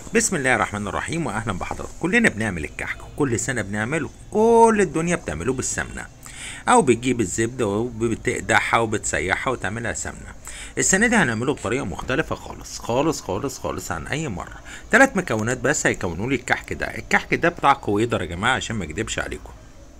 بسم الله الرحمن الرحيم واهلا بحضرتك كلنا بنعمل الكحك كل سنه بنعمله كل الدنيا بتعمله بالسمنه او بتجيب الزبده وبتقدحها وبتسيحها وتعملها سمنه السنه دي هنعمله بطريقه مختلفه خالص خالص خالص خالص عن اي مره ثلاث مكونات بس هيكونوا لي الكحك ده الكحك ده بتاع كويدر يا جماعه عشان ما اكدبش عليكم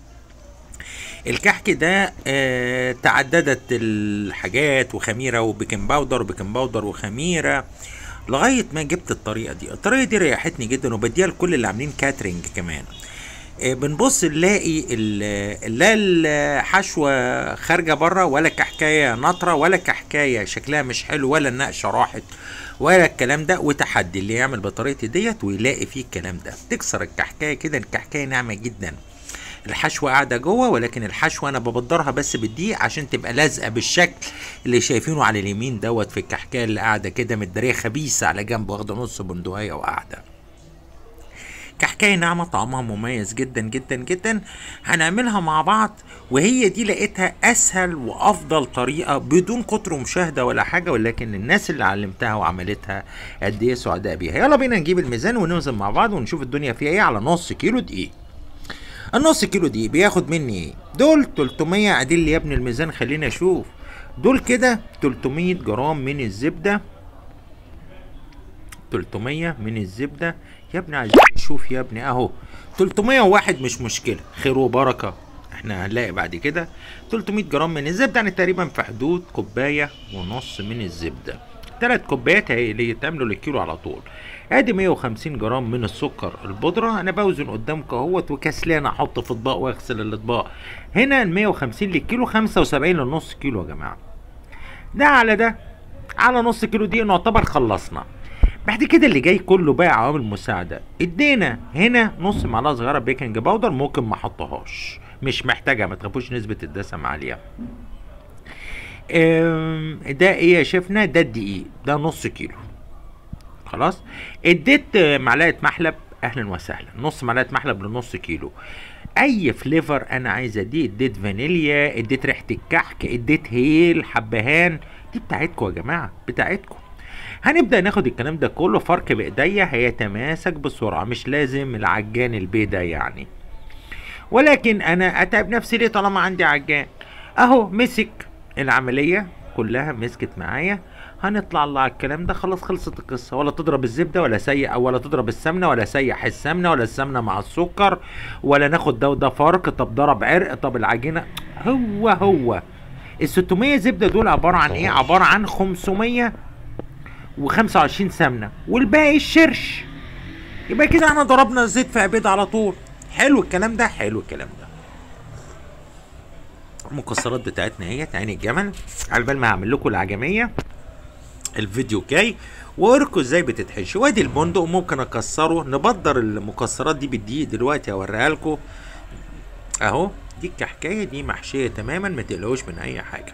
الكحك ده آه تعددت الحاجات وخميره وبيكنج باودر وبيكنج باودر وخميره لغايه ما جبت الطريقه دي الطريقه دي ريحتني جدا وبديها لكل اللي عاملين كاترينج كمان آه بنبص نلاقي ال- لا الحشوه خارجه بره ولا كحكايه نطره ولا كحكايه شكلها مش حلو ولا النقشه راحت ولا الكلام ده وتحدي اللي يعمل بطريقتي ديت ويلاقي فيه الكلام ده تكسر الكحكايه كده الكحكايه ناعمه جدا الحشوه قاعده جوه ولكن الحشوه انا ببدرها بس بالدقيق عشان تبقى لازقه بالشكل اللي شايفينه على اليمين دوت في الكحكايه اللي قاعده كده متداريه خبيثه على جنب واخده نص بندقيه وقاعده كحكايه ناعمه طعمها مميز جدا جدا جدا هنعملها مع بعض وهي دي لقيتها اسهل وافضل طريقه بدون كتر مشاهده ولا حاجه ولكن الناس اللي علمتها وعملتها قد ايه سعداء بيها يلا بينا نجيب الميزان ونوزن مع بعض ونشوف الدنيا فيها ايه على نص كيلو دقيق النص كيلو دي بياخد مني ايه دول 300 عدل لي يا ابن الميزان خلينا اشوف دول كده 300 جرام من الزبده 300 من الزبده يا ابني عايزين نشوف يا ابني اهو 301 مش مشكله خير وبركه احنا هنلاقي بعد كده 300 جرام من الزبده يعني تقريبا في حدود كوبايه ونص من الزبده ثلاث كوبايات هي اللي يتعملوا للكيلو على طول ادي 150 جرام من السكر البودره انا بوزن قدامك اهوت وكسلان احط في اطباق واغسل الاطباق هنا ال 150 للكيلو 75 للنص كيلو يا جماعه ده على ده على نص كيلو دي نعتبر خلصنا بعد كده اللي جاي كله بقى عوامل مساعده ادينا هنا نص معلقه صغيره بيكنج باودر ممكن ما احطهاش مش محتاجه ما تخافوش نسبه الدسم عاليه أم، ده ايه يا شيفنا ده الدقيق ده نص كيلو خلاص اديت معلقه محلب اهلا وسهلا نص معلقه محلب لنص كيلو اي فليفر انا عايز اديه اديت فانيليا اديت ريحه الكحك اديت هيل حبهان دي بتاعتكم يا جماعه بتاعتكم هنبدا ناخد الكلام ده كله فرك بايديا هيتماسك بسرعه مش لازم العجان البيضه يعني ولكن انا اتعب نفسي ليه طالما عندي عجان اهو مسك العمليه كلها مسكت معايا هنطلع الله على الكلام ده خلاص خلصت القصه ولا تضرب الزبده ولا سيح ولا تضرب السمنه ولا سيح السمنه ولا السمنه مع السكر ولا ناخد ده وده فرق طب ضرب عرق طب العجينه هو هو ال 600 زبده دول عباره عن ايه عباره عن 500 و25 سمنه والباقي الشرش يبقى كده احنا ضربنا الزيت في عبيد على طول حلو الكلام ده حلو الكلام ده المكسرات بتاعتنا اهي عين الجمل على بال ما هعمل لكم العجميه الفيديو جاي واوريكم ازاي بتتحشي وادي البندق ممكن اكسره نبدر المكسرات دي بالدقيق دلوقتي اوريها لكم اهو دي الكحكايه دي محشيه تماما ما تقلقوش من اي حاجه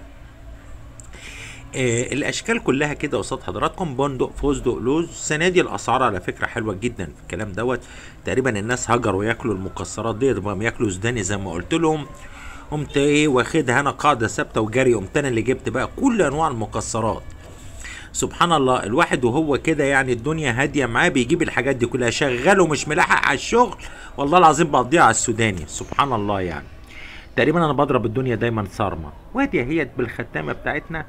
آه الاشكال كلها كده قصاد حضراتكم بندق فستق لوز السنه دي الاسعار على فكره حلوه جدا في الكلام دوت تقريبا الناس هجروا ياكلوا المكسرات ديت بقوا ياكلوا سوداني زي ما قلت لهم قمت ايه واخدها انا قاعده ثابته وجري قمت انا اللي جبت بقى كل انواع المكسرات سبحان الله الواحد وهو كده يعني الدنيا هاديه معاه بيجيب الحاجات دي كلها شغال ومش ملاحق على الشغل والله العظيم بقضيها على السوداني سبحان الله يعني تقريبا انا بضرب الدنيا دايما صارمه وادي هي بالختامه بتاعتنا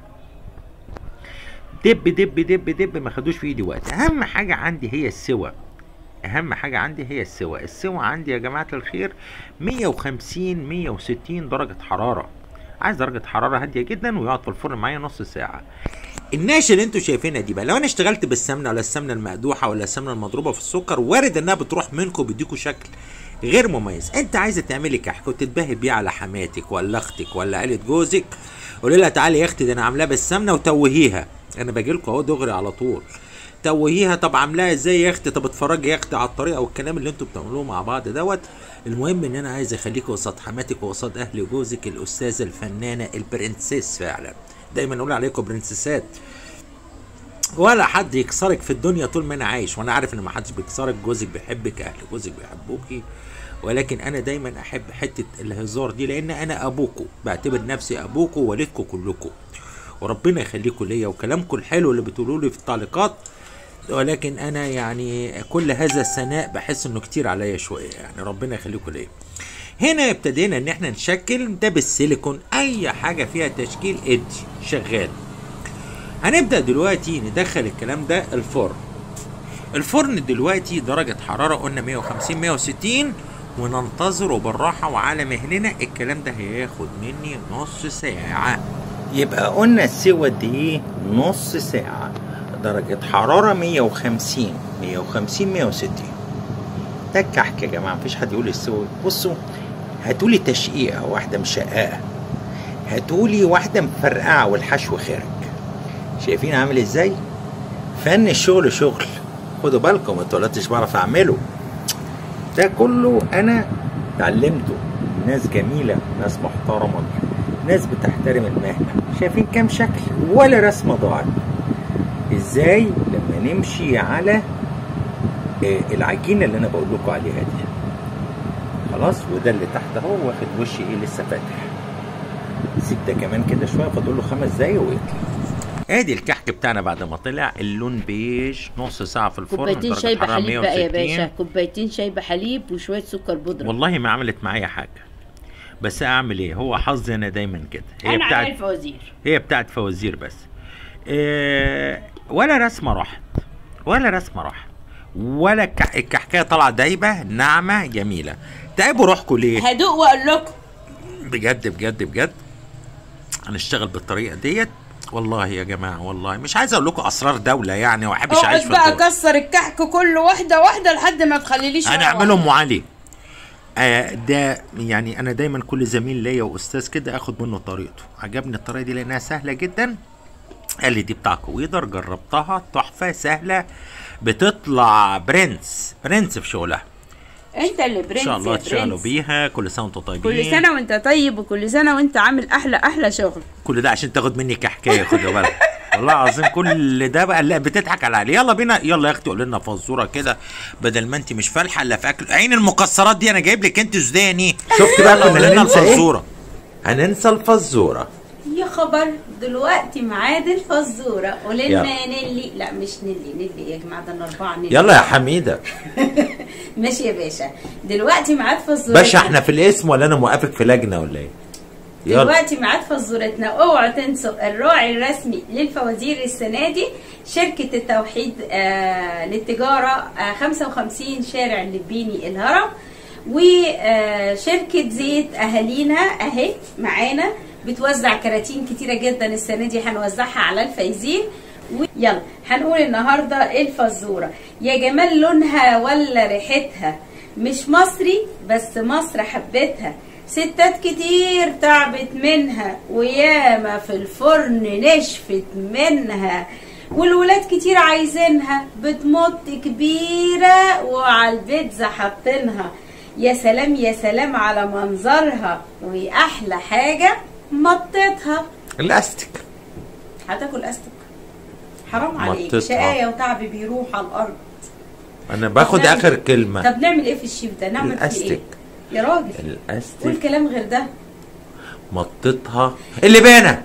دب دب دب دب ما خدوش في ايدي وقت اهم حاجه عندي هي السوى اهم حاجه عندي هي السوى السوى عندي يا جماعه الخير 150 160 درجه حراره عايز درجه حراره هاديه جدا ويقعد في الفرن معايا نص ساعه الناش اللي انتوا شايفينها دي بقى لو انا اشتغلت بالسمنه ولا السمنه المقدوحه ولا السمنه المضروبه في السكر وارد انها بتروح منكم بيديكوا شكل غير مميز انت عايزه تعملي كحك وتتباهي بيه على حماتك ولا اختك ولا عيله جوزك قولي لها تعالي يا اختي ده انا عاملاها بالسمنه وتوهيها انا باجي لكم اهو دغري على طول توهيها طب عاملاها ازاي يا اختي طب اتفرجي يا اختي على الطريقه والكلام اللي انتوا بتعملوه مع بعض دوت المهم ان انا عايز اخليكوا قصاد حماتك وقصاد اهل جوزك الاستاذه الفنانه البرنسيس فعلا دايما نقول عليكم برنسيسات ولا حد يكسرك في الدنيا طول ما انا عايش وانا عارف ان ما حدش بيكسرك جوزك بيحبك اهل جوزك بيحبوكي ولكن انا دايما احب حته الهزار دي لان انا ابوكو بعتبر نفسي ابوكو ووالدكو كلكم وربنا يخليكم ليا وكلامكم الحلو اللي بتقولوا لي في التعليقات ولكن انا يعني كل هذا الثناء بحس انه كتير عليا شويه يعني ربنا يخليكم ليا هنا ابتدينا ان احنا نشكل ده بالسيليكون اي حاجه فيها تشكيل ادي شغال هنبدا دلوقتي ندخل الكلام ده الفرن الفرن دلوقتي درجة حرارة قلنا 150 160 وننتظره بالراحة وعلى مهلنا الكلام ده هياخد مني نص ساعة يبقى قلنا السوى دي نص ساعة درجة حرارة 150 150 160 ده الكحك يا جماعة مفيش حد يقول السوى بصوا هاتولي تشقيقة واحدة مشققة هاتولي واحدة مفرقعة والحشو خارج شايفين عامل ازاي؟ فن الشغل شغل خدوا بالكم انتوا لا بعرف اعمله ده كله انا اتعلمته ناس جميلة ناس محترمة ناس بتحترم المهنة شايفين كام شكل ولا رسمة ضاعت ازاي لما نمشي على آه، العجينة اللي انا بقول لكم عليها دي خلاص وده اللي تحت اهو واخد وش ايه لسه فاتح سيب ده كمان كده شويه فاضل له خمس دقايق ويطلع ادي الكحك بتاعنا بعد ما طلع اللون بيج نص ساعه في الفرن كوبايتين درجة شاي حرارة بحليب بقى يا 160. باشا كوبايتين شاي بحليب وشويه سكر بودره والله ما عملت معايا حاجه بس اعمل ايه هو حظي انا دايما كده هي انا بتاعت عيال فوازير هي بتاعت فوازير بس إيه ولا رسمه راحت ولا رسمه راحت ولا الكح- الكحكايه طالعه دايبه ناعمه جميله تعبوا روحكم ليه هدوق واقول لكم بجد بجد بجد هنشتغل بالطريقه ديت والله يا جماعه والله مش عايز اقول لكم اسرار دوله يعني وما احبش اعيش اقعد في بقى الدول كسر الكحك كله واحده واحده لحد ما تخليليش ولا هنعمله واحدة. ام علي آه ده يعني انا دايما كل زميل ليا واستاذ كده اخد منه طريقته عجبني الطريقه دي لانها سهله جدا قال لي دي بتاع كويدر جربتها تحفه سهله بتطلع برنس برنس في شغلها انت اللي برنس ان شاء الله يا تشتغلوا برنس. بيها كل سنه وانتم طيبين كل سنه وانت طيب وكل سنه وانت عامل احلى احلى شغل كل ده عشان تاخد مني كحكايه خد بالك والله العظيم كل ده بقى لا بتضحك على علي يلا بينا يلا يا اختي قول لنا فزوره كده بدل ما انت مش فالحه الا في اكل عين المكسرات دي انا جايب لك انت سوداني شفت بقى يلا كنا قول لنا هننسى ايه؟ الفزوره هننسى الفزورة يا خبر دلوقتي ميعاد الفزوره قول يلا. لنا يا نيلي لا مش نيلي نيلي يا جماعه ده انا اربعه نيلي يلا يا حميدة ماشي يا باشا دلوقتي ميعاد فزورتنا باشا احنا في الاسم ولا انا موقفك في لجنة ولا ايه؟ يلا دلوقتي ميعاد فزورتنا اوعوا تنسوا الراعي الرسمي للفوازير السنه دي شركه التوحيد آه للتجاره آه 55 شارع اللبيني الهرم وشركه زيت اهالينا اهي معانا بتوزع كراتين كتيره جدا السنه دي هنوزعها على الفايزين يلا هنقول النهارده الفزوره يا جمال لونها ولا ريحتها مش مصري بس مصر حبتها ستات كتير تعبت منها وياما في الفرن نشفت منها والولاد كتير عايزينها بتمط كبيرة وعلى البيتزا حاطينها يا سلام يا سلام على منظرها واحلى حاجة مطتها الاستيك هتاكل استك حرام عليك مطتها. شقاية وتعب بيروح على الارض انا باخد طب نعمل- اخر كلمة طب نعمل ايه في الشيف ده نعمل فيه ايه الاستيك يا راجل قول الاستيك كلام غير ده مطتها اللي بانا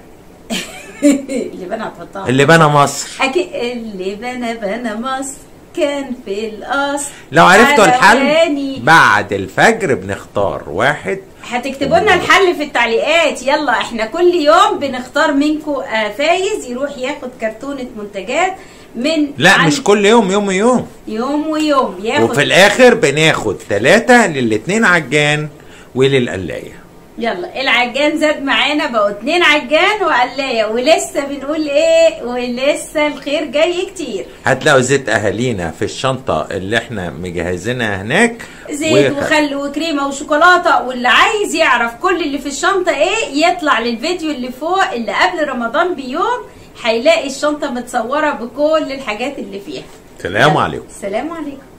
اللي بنا هتحطها اللي بانا مصر أكيد اللي بنى بنى مصر كان في القصر لو عرفتوا على الحل وداني. بعد الفجر بنختار واحد هتكتبوا لنا الحل في التعليقات يلا احنا كل يوم بنختار منكم آه فايز يروح ياخد كرتونة منتجات من لا عن- مش كل يوم يوم يوم يوم ويوم ياخد وفي الاخر بناخد ثلاثة للاتنين عجان وللقلاية يلا العجان زاد معانا بقوا اتنين عجان وقلاية ولسه بنقول ايه ولسه الخير جاي كتير هتلاقوا زيت اهالينا في الشنطة اللي احنا مجهزينها هناك زيت وخ- وخل وكريمه وشوكولاته واللي عايز يعرف كل اللي في الشنطه ايه يطلع للفيديو اللي فوق اللي قبل رمضان بيوم هيلاقي الشنطه متصوره بكل الحاجات اللي فيها سلام يلا. عليكم سلام عليكم